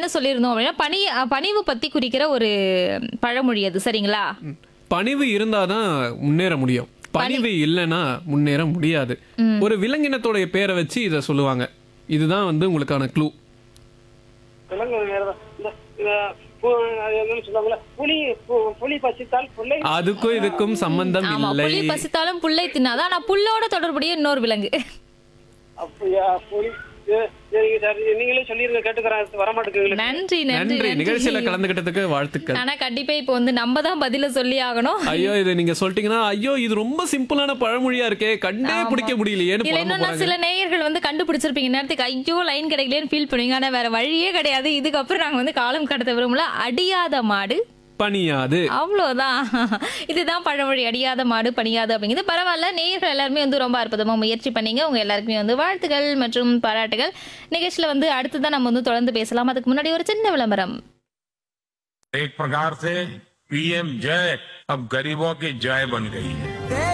என்ன சொல்லியிருந்தோம் அப்படின்னா பனி அஹ், பணிவு பத்தி குறிக்கிற ஒரு பழமொழி அது சரிங்களா பணிவு இருந்தாதான் முன்னேற முடியும் பணிவு இல்லைன்னா முன்னேற முடியாது ஒரு விலங்கினத்தோடைய பேரை வச்சு இதை சொல்லுவாங்க இதுதான் வந்து உங்களுக்கான க்ளூ விலங்கு வேறதான். இந்த இந்த பு- அது என்னன்னு சொல்லுவாங்கல்ல புலி பு- புலி பசித்தால் புள்ளை அதுக்கும் இதுக்கும் சம்பந்தம் ஆமா இல்லை புலி பசித்தாலும் புல்லை தின்னாதான் ஆனா புல்லோட தொடர்புடைய இன்னொரு விலங்கு அப்படியா புலி ஏ- சரிங்க சார் நீங்களே சொல்லிருங்க கேட்டுக்கிறேன் வரமாட்டேங்குது நன்றி நன்றி நன்றி நிகழ்ச்சியில நன்றி கலந்துகிட்டதுக்கு வாழ்த்துக்கள் ஆனா கண்டிப்பா இப்போ வந்து நம்ம தான் பதில சொல்லி ஆகணும் ஐயோ இது நீங்க சொல்லிட்டீங்கன்னா ஐயோ இது ரொம்ப சிம்பிளான பழமொழியா இருக்கே கண்டே பிடிக்க முடியலையேன்னு இல்ல புலம்ப இன்னும் போறாங்க சில நேயர்கள் வந்து கண்டுபிடிச்சிருப்பீங்க நேரத்துக்கு ஐயோ லைன் கிடைக்கலன்னு ஃபீல் பண்ணுவீங்க ஆனா வேற வழியே கிடையாது இதுக்கப்புறம் நாங்க வந்து காலம் கடத்த விரும்பல அடியாத மாடு பணியாது அவ்வளோதான் இதுதான் பழமொழி அடியாத மாடு பணியாது அப்படிங்கிறது பரவாயில்ல நேயர்கள் எல்லாருமே வந்து ரொம்ப அற்புதமா முயற்சி பண்ணீங்க உங்க எல்லாருக்குமே வந்து வாழ்த்துகள் மற்றும் பாராட்டுகள் நிகழ்ச்சியில வந்து அடுத்துதான் நம்ம வந்து தொடர்ந்து பேசலாம் அதுக்கு முன்னாடி ஒரு சின்ன விளம்பரம் एक प्रकार से पीएम जय अब गरीबों की जय बन गई है